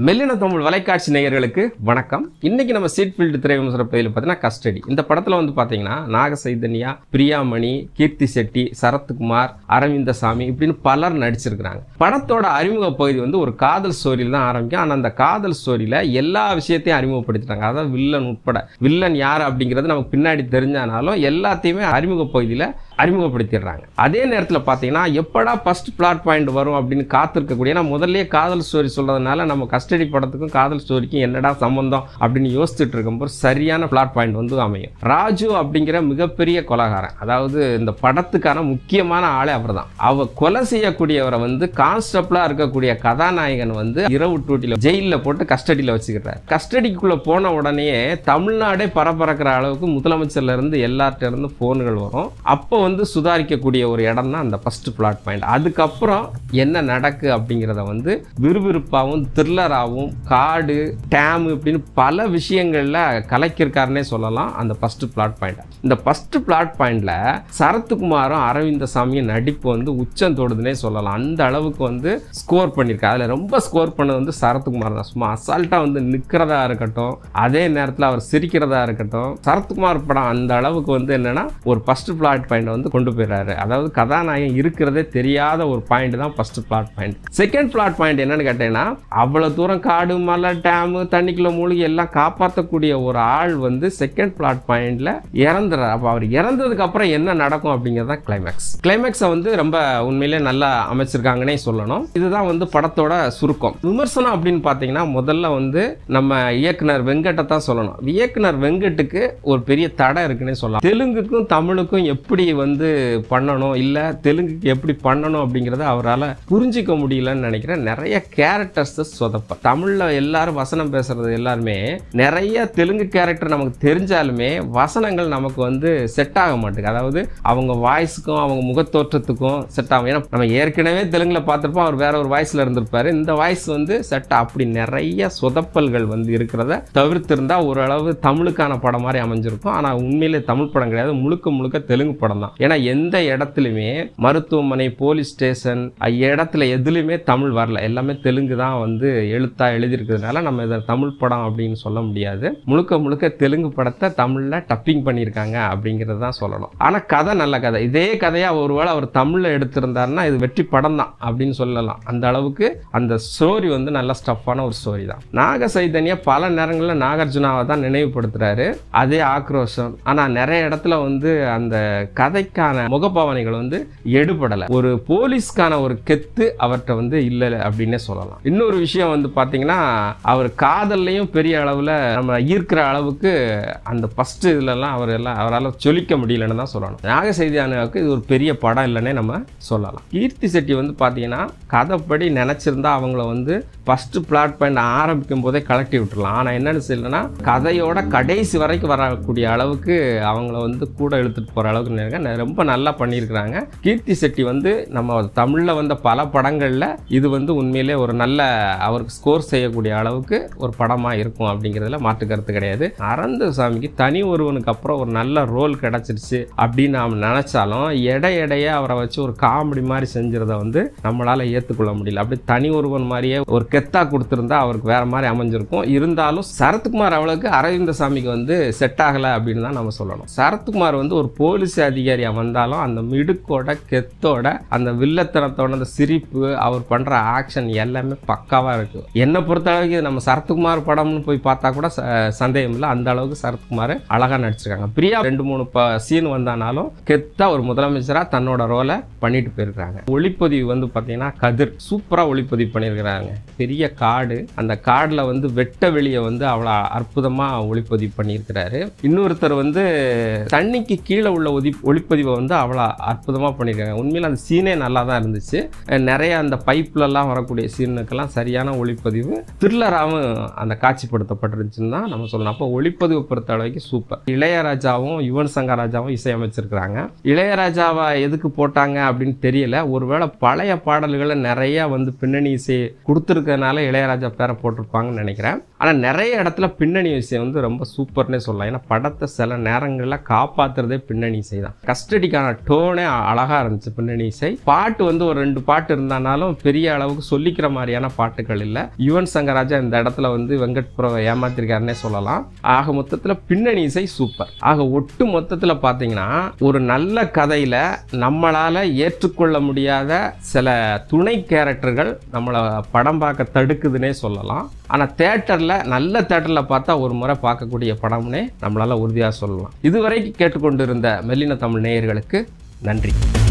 மெல்லின தமிழ் வலைக்காட்சி நேயர்களுக்கு வணக்கம் இன்னைக்கு நம்ம சீட் ஃபீல்டு திரை விமர்சனப்பதில் பார்த்தீங்கன்னா கஸ்டடி இந்த படத்துல வந்து பாத்தீங்கன்னா நாக சைதன்யா பிரியாமணி கீர்த்தி செட்டி சரத்குமார் அரவிந்தசாமி இப்படின்னு பலர் நடிச்சிருக்கிறாங்க படத்தோட அறிமுக பகுதி வந்து ஒரு காதல் ஸ்டோரியில் தான் ஆரம்பிக்கும் ஆனால் அந்த காதல் ஸ்டோரியில எல்லா விஷயத்தையும் அறிமுகப்படுத்திட்டாங்க அதாவது வில்லன் உட்பட வில்லன் யார் அப்படிங்கிறது நமக்கு பின்னாடி தெரிஞ்சானாலும் எல்லாத்தையுமே அறிமுக பகுதியில் அறிமுகப்படுத்திடுறாங்க அதே நேரத்தில் பார்த்தீங்கன்னா எப்படா ஃபர்ஸ்ட் பிளாட் பாயிண்ட் வரும் அப்படின்னு காத்திருக்கக்கூடிய ஏன்னா முதல்லயே காதல் ஸ்டோரி சொல்றதுனால நம்ம கஸ்டடி படத்துக்கும் காதல் ஸ்டோரிக்கும் என்னடா சம்பந்தம் அப்படின்னு யோசிச்சுட்டு இருக்கும்போது சரியான பிளாட் பாயிண்ட் வந்து அமையும் ராஜு அப்படிங்கிற மிகப்பெரிய கொலகாரன் அதாவது இந்த படத்துக்கான முக்கியமான ஆளே அவர் தான் அவ கொலை செய்யக்கூடியவரை வந்து கான்ஸ்டபிளா இருக்கக்கூடிய கதாநாயகன் வந்து இரவு டூட்டில ஜெயிலில் போட்டு கஸ்டடியில் வச்சுக்கிறார் கஸ்டடிக்குள்ள போன உடனே தமிழ்நாடே பரபரக்கிற அளவுக்கு முதலமைச்சர்ல இருந்து எல்லார்ட்ட இருந்து போன்கள் வரும் அப்போ வந்து சுதாரிக்கக்கூடிய ஒரு இடம் தான் அந்த ஃபர்ஸ்ட் பிளாட் பாயிண்ட் அதுக்கப்புறம் என்ன நடக்கு அப்படிங்கிறத வந்து விறுவிறுப்பாகவும் த்ரில்லராகவும் காடு டேம் இப்படின்னு பல விஷயங்கள்ல கலக்கியிருக்காருன்னே சொல்லலாம் அந்த ஃபர்ஸ்ட் பிளாட் பாயிண்ட் இந்த ஃபர்ஸ்ட் பிளாட் பாயிண்ட்ல சரத்குமாரும் அரவிந்த சாமியும் நடிப்பு வந்து உச்சம் தொடுதுன்னே சொல்லலாம் அந்த அளவுக்கு வந்து ஸ்கோர் பண்ணியிருக்காரு அதில் ரொம்ப ஸ்கோர் பண்ணது வந்து சரத்குமார் தான் சும்மா அசால்ட்டாக வந்து நிற்கிறதா இருக்கட்டும் அதே நேரத்தில் அவர் சிரிக்கிறதா இருக்கட்டும் சரத்குமார் படம் அந்த அளவுக்கு வந்து என்னன்னா ஒரு ஃபர்ஸ்ட் பிளாட் பாயிண்ட் வந்து கொண்டு போயிடுறாரு அதாவது கதாநாயகன் இருக்கிறதே தெரியாத ஒரு பாயிண்ட் தான் first plot point second plot point என்னன்னு கேட்டீங்கன்னா அவ்வளவு தூரம் காடு மலை டேமு தண்ணிக்குள்ள மூழ்கி எல்லாம் காப்பாற்றக்கூடிய ஒரு ஆள் வந்து செகண்ட் பிளாட் பாயிண்ட்ல இறந்துறாரு அப்போ அவர் இறந்ததுக்கு அப்புறம் என்ன நடக்கும் அப்படிங்கிறது தான் கிளைமேக்ஸ் கிளைமேக்ஸை வந்து ரொம்ப உண்மையிலே நல்லா அமைச்சிருக்காங்கன்னே சொல்லணும் இதுதான் வந்து படத்தோட சுருக்கம் விமர்சனம் அப்படின்னு பார்த்தீங்கன்னா முதல்ல வந்து நம்ம இயக்குனர் வெங்கட்டை தான் சொல்லணும் இயக்குனர் வெங்கட்டுக்கு ஒரு பெரிய தடை இருக்குன்னே சொல்லலாம் தெலுங்குக்கும் தமிழுக்கும் எப்படி வந்து பண்ணணும் இல்ல தெலுங்குக்கு எப்படி பண்ணணும் அப்படிங்கறத அவரால் புரிஞ்சிக்க முடியலன்னு நினைக்கிறேன் நிறைய கேரக்டர்ஸ் சொதப்ப தமிழ்ல எல்லாரும் வசனம் பேசுறது எல்லாருமே நிறைய தெலுங்கு கேரக்டர் நமக்கு தெரிஞ்சாலுமே வசனங்கள் நமக்கு வந்து செட் ஆக மாட்டேங்குது அதாவது அவங்க வாய்ஸுக்கும் அவங்க முகத்தோற்றத்துக்கும் செட் ஆகும் ஏன்னா நம்ம ஏற்கனவே தெலுங்குல பார்த்துருப்போம் அவர் வேற ஒரு வாய்ஸ்ல இருந்திருப்பாரு இந்த வாய்ஸ் வந்து செட் அப்படி நிறைய சொதப்பல்கள் வந்து இருக்கிறத தவிர்த்திருந்தா ஓரளவு தமிழுக்கான படம் மாதிரி அமைஞ்சிருக்கும் ஆனா உண்மையிலே தமிழ் படம் கிடையாது முழுக்க முழுக்க தெலுங்கு படம் தான் ஏன்னா எந்த இடத்துலையுமே மருத்துவமனை போலீஸ் ஸ்டேஷன் இடத்துல எதுலையுமே தமிழ் வரல எல்லாமே தெலுங்கு தான் வந்து எழுத்தா எழுதியிருக்கிறதுனால நம்ம இதை தமிழ் படம் அப்படின்னு சொல்ல முடியாது முழுக்க முழுக்க தெலுங்கு படத்தை தமிழ்ல டப்பிங் பண்ணியிருக்காங்க அப்படிங்கிறது தான் சொல்லணும் ஆனா கதை நல்ல கதை இதே கதையா ஒருவேளை அவர் தமிழ்ல எடுத்திருந்தாருன்னா இது வெற்றி படம் தான் அப்படின்னு சொல்லலாம் அந்த அளவுக்கு அந்த ஸ்டோரி வந்து நல்ல ஸ்டஃப்பான ஒரு ஸ்டோரி தான் நாக சைதன்யா பல நேரங்களில் நாகார்ஜுனாவை தான் நினைவுபடுத்துறாரு அதே ஆக்ரோஷம் ஆனா நிறைய இடத்துல வந்து அந்த கதைக்கான முகபாவனைகள் வந்து எடுபடலை ஒரு போலீஸ்க்கான ஒரு கெத்து அவர்கிட்ட வந்து இல்லை அப்படின்னே சொல்லலாம் இன்னொரு விஷயம் வந்து பார்த்தீங்கன்னா அவர் காதல்லையும் பெரிய அளவில் நம்ம ஈர்க்கிற அளவுக்கு அந்த ஃபர்ஸ்ட் இதுலலாம் அவர் எல்லாம் அவரால் சொல்லிக்க முடியலன்னு தான் சொல்லணும் நாக செய்தியானுக்கு இது ஒரு பெரிய படம் இல்லைன்னே நம்ம சொல்லலாம் கீர்த்தி செட்டி வந்து பார்த்தீங்கன்னா கதைப்படி நினச்சிருந்தா அவங்கள வந்து ஃபர்ஸ்ட் பிளாட் பாயிண்ட் ஆரம்பிக்கும் போதே கலட்டி விட்டுறலாம் ஆனால் என்னன்னு சொல்லணும்னா கதையோட கடைசி வரைக்கும் வரக்கூடிய அளவுக்கு அவங்கள வந்து கூட இழுத்துட்டு போகிற அளவுக்கு நினைக்கிறேன் ரொம்ப நல்லா பண்ணியிருக்கிறாங்க கீர்த்தி செட்டி வந்து நம்ம தமிழில் வந்த பல படங்களில் இது வந்து உண்மையிலே ஒரு நல்ல அவருக்கு ஸ்கோர் செய்யக்கூடிய அளவுக்கு ஒரு படமாக இருக்கும் அப்படிங்கிறதுல மாற்று கருத்து கிடையாது அரந்த சாமிக்கு தனி ஒருவனுக்கு அப்புறம் ஒரு நல்ல ரோல் கிடைச்சிருச்சு அப்படின்னு நாம் நினைச்சாலும் எடை எடைய அவரை வச்சு ஒரு காமெடி மாதிரி செஞ்சுறத வந்து நம்மளால ஏற்றுக்கொள்ள முடியல அப்படி தனி ஒருவன் மாதிரியே ஒரு கெத்தா கொடுத்துருந்தா அவருக்கு வேற மாதிரி அமைஞ்சிருக்கும் இருந்தாலும் சரத்குமார் அவளுக்கு அரவிந்த சாமிக்கு வந்து செட் ஆகலை அப்படின்னு தான் நம்ம சொல்லணும் சரத்குமார் வந்து ஒரு போலீஸ் அதிகாரியா வந்தாலும் அந்த மிடுக்கோட கெத்தோட அந்த வில்லத்தனத்தோட அந்த சிரிப்பு அவர் பண்ற ஆக்ஷன் எல்லாமே பக்காவா இருக்கு என்னை பொறுத்த அளவுக்கு இது நம்ம சரத்குமார் படம்னு போய் பார்த்தா கூட ச- சந்தேகம் இல்லை அந்த அளவுக்கு சரத்குமார் அழகா நடிச்சிருக்காங்க பிரியா ரெண்டு மூணு சீன் வந்தானாலும் கெத்தா ஒரு முதலமைச்சரா தன்னோட ரோலை பண்ணிட்டு போயிருக்காங்க ஒளிப்பதிவு வந்து பார்த்தீங்கன்னா கதிர் சூப்பரா ஒளிப்பதிவு பண்ணியிருக்கிறாங்க பெரிய காடு அந்த காடுல வந்து வெட்ட வெளியை வந்து அவ்வளோ அற்புதமா ஒளிப்பதிவு பண்ணியிருக்கிறாரு இன்னொருத்தர் வந்து தண்ணிக்கு கீழே உள்ள ஒதி ஒளிப்பதிவை வந்து அவ்வளோ அற்புதமாக பண்ணியிருக்காங்க உண்மையில் அந்த சீனே நல்லா தான் இருந்துச்சு அஹ் நிறைய அந்த பைப்லலாம் வரக்கூடிய சீனுக்கெல்லாம் சரியான ஒளிப்பதிவு த்ரில்லராகவும் அந்த காட்சிப்படுத்தப்பட்டிருந்துச்சுன்னு தான் நம்ம சொல்லணும் அப்போ ஒளிப்பதிவு பொறுத்த அளவுக்கு சூப்பர் இளையராஜாவும் யுவன் சங்கர் ராஜாவும் இசையமைச்சிருக்கிறாங்க இளையராஜாவை எதுக்கு போட்டாங்க அப்படின்னு தெரியல ஒருவேளை பழைய பாடல்களை நிறைய வந்து பின்னணி இசை கொடுத்துருக்கனால இளையராஜா பேரை போட்டிருப்பாங்கன்னு நினைக்கிறேன் ஆனால் நிறைய இடத்துல பின்னணி இசை வந்து ரொம்ப சூப்பர்னே சொல்லலாம் ஏன்னா படத்தை சில நேரங்களில் காப்பாத்துறதே பின்னணி இசை தான் கஸ்டடிக்கான டோனே அழகாக இருந்துச்சு பின்னணி இசை பாட்டு வந்து ஒரு ரெண்டு பாட்டு இருந்தானாலும் பெரிய அளவுக்கு சொல்லிக்கிற மாதிரியான பாட்டுகள் இல்லை யுவன் சங்கராஜா இந்த இடத்துல வந்து வெங்கட் பிரபு ஏமாத்திருக்காருன்னே சொல்லலாம் ஆக மொத்தத்தில் பின்னணி இசை சூப்பர் ஆக ஒட்டு மொத்தத்தில் பார்த்தீங்கன்னா ஒரு நல்ல கதையில் நம்மளால் ஏற்றுக்கொள்ள முடியாத சில துணை கேரக்டர்கள் நம்மளை படம் பார்க்க தடுக்குதுன்னே சொல்லலாம் ஆனால் தேட்டரில் நல்ல தேட்டரில் பார்த்தா ஒரு முறை பார்க்கக்கூடிய படம்னே நம்மளால் உறுதியாக சொல்லலாம் இதுவரைக்கும் கேட்டுக்கொண்டிருந்த மெல்லின தமிழ் நேயர்களுக்கு நன்றி